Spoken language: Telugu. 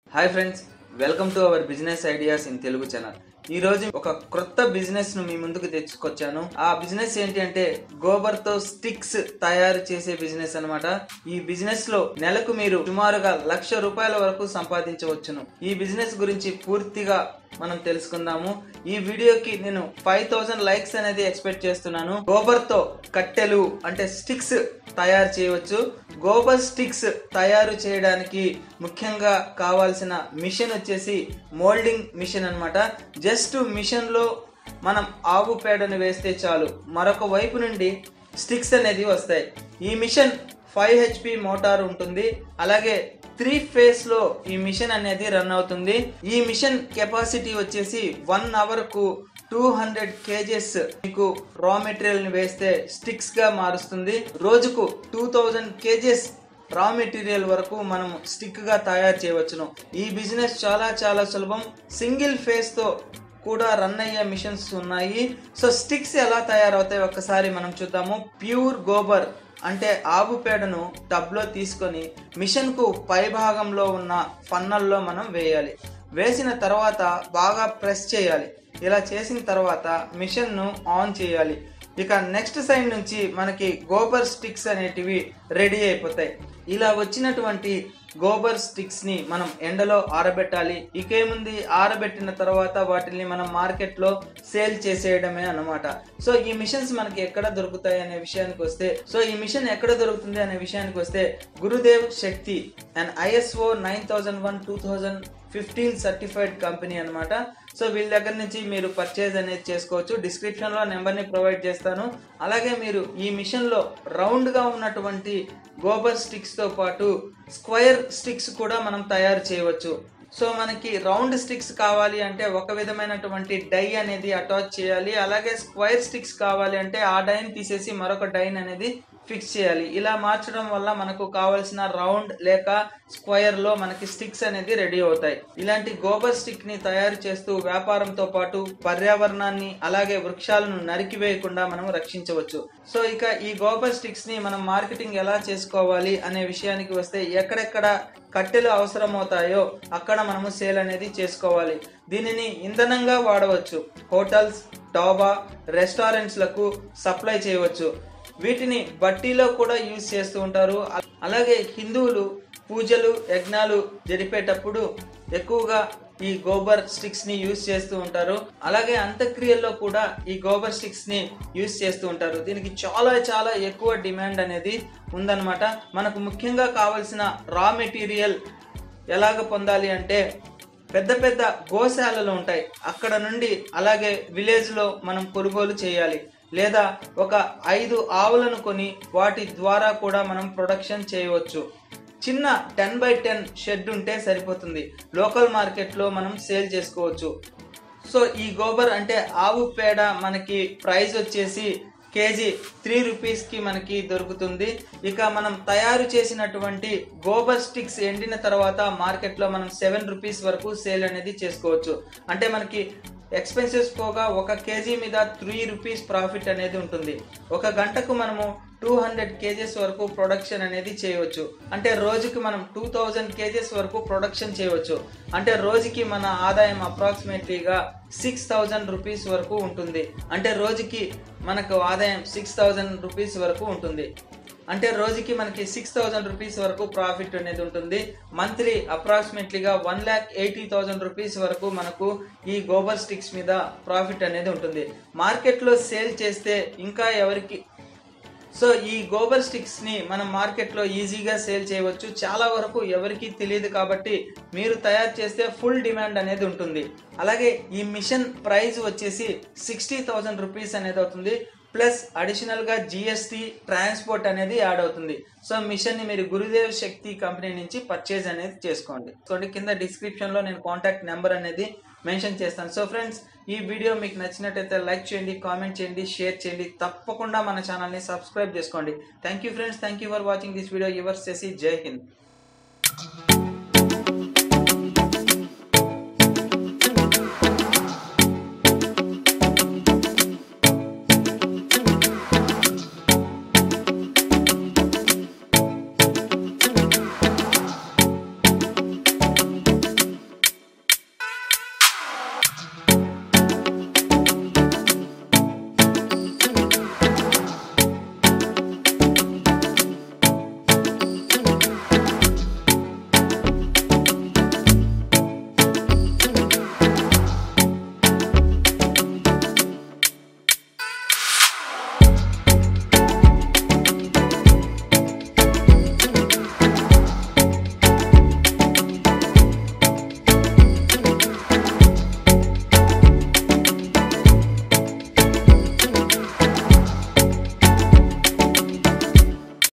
hi friends welcome to our business ideas in Telugu channel ఈ రోజు ఒక క్రొత్త బిజినెస్ ను మీ ముందుకు తెచ్చుకొచ్చాను ఆ బిజినెస్ ఏంటి అంటే గోబర్ తో స్టిక్స్ తయారు చేసే బిజినెస్ అన్నమాట ఈ బిజినెస్ లో నెలకు మీరు సుమారుగా లక్ష రూపాయల వరకు సంపాదించవచ్చును ఈ బిజినెస్ గురించి పూర్తిగా మనం తెలుసుకుందాము ఈ వీడియోకి నేను ఫైవ్ థౌసండ్ లైక్స్ అనేది ఎక్స్పెక్ట్ చేస్తున్నాను గోబర్ తో కట్టెలు అంటే స్టిక్స్ తయారు చేయవచ్చు గోబర్ స్టిక్స్ తయారు చేయడానికి ముఖ్యంగా కావాల్సిన మిషన్ వచ్చేసి మోల్డింగ్ మిషన్ అన్నమాట జస్ట్ మిషన్ లో మనం ఆవు పేడను వేస్తే చాలు మరొక వైపు నుండి స్టిక్స్ అనేది వస్తాయి ఈ మిషన్ ఫైవ్ హెచ్పి మోటార్ ఉంటుంది అలాగే త్రీ ఫేస్ లో ఈ మిషన్ అనేది రన్ అవుతుంది ఈ మిషన్ కెపాసిటీ వచ్చేసి వన్ అవర్ కు టూ హండ్రెడ్ కేజెస్ మీకు రా మెటీరియల్ ని వేస్తే స్టిక్స్ గా మారుస్తుంది రోజుకు two thousand kgs raw material వరకు మనం స్టిక్ గా తయారు చేయవచ్చును ఈ బిజినెస్ చాలా చాలా సులభం సింగిల్ ఫేస్ తో కూడా రన్ అయ్యే మిషన్స్ ఉన్నాయి సో స్టిక్స్ ఎలా తయారవుతాయి ఒక్కసారి మనం చూద్దాము ప్యూర్ గోబర్ అంటే ఆవు పేడను టబ్లో తీసుకొని మిషన్ కు పై భాగంలో ఉన్న ఫన్నల్లో మనం వేయాలి వేసిన తర్వాత బాగా ప్రెస్ చేయాలి ఇలా చేసిన తర్వాత మిషన్ ను ఆన్ చేయాలి ఇక నెక్స్ట్ సైడ్ నుంచి మనకి గోబర్ స్టిక్స్ అనేటివి రెడీ అయిపోతాయి ఇలా వచ్చినటువంటి గోబర్ స్టిక్స్ ని మనం ఎండలో ఆరబెట్టాలి ఇకేముంది ఆరబెట్టిన తర్వాత వాటిని మనం మార్కెట్ లో సేల్ చేసేయడమే అన్నమాట సో ఈ మిషన్స్ మనకి ఎక్కడ దొరుకుతాయి అనే విషయానికి వస్తే సో ఈ మిషన్ ఎక్కడ దొరుకుతుంది అనే విషయానికి వస్తే Gurudev Shakti and ISO nine thousand one two thousand fifteen certified company అన్నమాట సో వీళ్ళ దగ్గర నుంచి మీరు పర్చేజ్ అనేది చేసుకోవచ్చు డిస్క్రిప్షన్ లో నెంబర్ ని ప్రొవైడ్ చేస్తాను అలాగే మీరు ఈ మిషన్ లో రౌండ్ గా ఉన్నటువంటి గోబర్ స్టిక్స్ తో పాటు స్క్వైర్ స్టిక్స్ కూడా మనం తయారు చేయవచ్చు సో మనకి రౌండ్ స్టిక్స్ కావాలి అంటే ఒక విధమైనటువంటి డై అనేది అటాచ్ చేయాలి అలాగే స్క్వైర్ స్టిక్స్ కావాలి అంటే ఆ డైన్ తీసేసి మరొక డైన్ అనేది ఫిక్స్ చేయాలి ఇలా మార్చడం వల్ల మనకు కావలసిన రౌండ్ లేక స్క్వైర్ లో మనకి స్టిక్స్ అనేది రెడీ అవుతాయి ఇలాంటి గోబర్ స్టిక్ ని తయారు చేస్తూ వ్యాపారంతో పాటు పర్యావరణాన్ని అలాగే వృక్షాలను నరికివేయకుండా మనం రక్షించవచ్చు సో ఇక ఈ గోబర్ స్టిక్స్ ని మనం మార్కెటింగ్ ఎలా చేసుకోవాలి అనే విషయానికి వస్తే ఎక్కడెక్కడ కట్టెలు అవసరమవుతాయో అక్కడ మనము సేల్ అనేది చేసుకోవాలి దీనిని ఇంధనంగా వాడవచ్చు హోటల్స్ డాబా రెస్టారెంట్స్ లకు సప్లై చేయవచ్చు వీటిని బట్టీలో కూడా యూజ్ చేస్తూ ఉంటారు అలాగే హిందువులు పూజలు యజ్ఞాలు జరిపేటప్పుడు ఎక్కువగా ఈ గోబర్ స్టిక్స్ ని యూజ్ చేస్తూ ఉంటారు అలాగే అంత్యక్రియల్లో కూడా ఈ గోబర్ స్టిక్స్ ని యూజ్ చేస్తూ ఉంటారు దీనికి చాలా చాలా ఎక్కువ డిమాండ్ అనేది ఉందన్నమాట మనకు ముఖ్యంగా కావలసిన రా మెటీరియల్ ఎలాగ పొందాలి అంటే పెద్ద పెద్ద గోశాలలు ఉంటాయి అక్కడ నుండి అలాగే విలేజ్ లో మనం కొనుగోలు చేయాలి లేదా ఒక ఐదు ఆవులను కొని వాటి ద్వారా కూడా మనం ప్రొడక్షన్ చేయవచ్చు చిన్న టెన్ బై టెన్ షెడ్ ఉంటే సరిపోతుంది లోకల్ మార్కెట్లో మనం సేల్ చేసుకోవచ్చు సో ఈ గోబర్ అంటే ఆవు పేడ మనకి ప్రైస్ వచ్చేసి కేజీ త్రీ రూపీస్కి మనకి దొరుకుతుంది ఇక మనం తయారు చేసినటువంటి గోబర్ స్టిక్స్ ఎండిన తర్వాత మార్కెట్లో మనం సెవెన్ రూపీస్ వరకు సేల్ అనేది చేసుకోవచ్చు అంటే మనకి ఎక్స్పెన్సెస్ పోగా ఒక కేజీ మీద త్రీ రూపీస్ ప్రాఫిట్ అనేది ఉంటుంది ఒక గంటకు మనము టూ హండ్రెడ్ కేజెస్ వరకు ప్రొడక్షన్ అనేది చేయవచ్చు అంటే రోజుకి మనం టూ థౌజండ్ కేజెస్ వరకు ప్రొడక్షన్ చేయవచ్చు అంటే రోజుకి మన ఆదాయం అప్రాక్సిమేట్లీగా సిక్స్ థౌజండ్ రూపీస్ వరకు ఉంటుంది అంటే రోజుకి మనకు ఆదాయం సిక్స్ థౌజండ్ రూపీస్ వరకు ఉంటుంది అంటే రోజుకి మనకి సిక్స్ థౌజండ్ రూపీస్ వరకు ప్రాఫిట్ అనేది ఉంటుంది మంత్లీ అప్రాక్సిమేట్లీగా one lakh eighty thousand rupees వరకు మనకు ఈ గోబర్ స్టిక్స్ మీద ప్రాఫిట్ అనేది ఉంటుంది మార్కెట్లో సేల్ చేస్తే ఇంకా ఎవరికి సో ఈ గోబర్ స్టిక్స్ ని మనం మార్కెట్ లో ఈజీగా సేల్ చేయవచ్చు చాలా వరకు ఎవరికి తెలియదు కాబట్టి మీరు తయారు చేస్తే ఫుల్ డిమాండ్ అనేది ఉంటుంది అలాగే ఈ మిషన్ ప్రైస్ వచ్చేసి సిక్స్టీ థౌసండ్ రూపీస్ అనేది అవుతుంది ప్లస్ అడిషనల్ గా జిఎస్టి ట్రాన్స్పోర్ట్ అనేది యాడ్ అవుతుంది సో మిషన్ ని మీరు గురుదేవ్ శక్తి కంపెనీ నుంచి పర్చేజ్ అనేది చేసుకోండి చూడండి కింద డిస్క్రిప్షన్ లో నేను కాంటాక్ట్ నెంబర్ అనేది మెన్షన్ చేస్తాను సో ఫ్రెండ్స్ ఈ వీడియో మీకు నచ్చినట్టయితే లైక్ చేయండి కామెంట్ చేయండి షేర్ చేయండి తప్పకుండా మన ఛానల్ని సబ్స్క్రైబ్ చేసుకోండి thank you friends thank you for watching this video your సెసి జై హింద్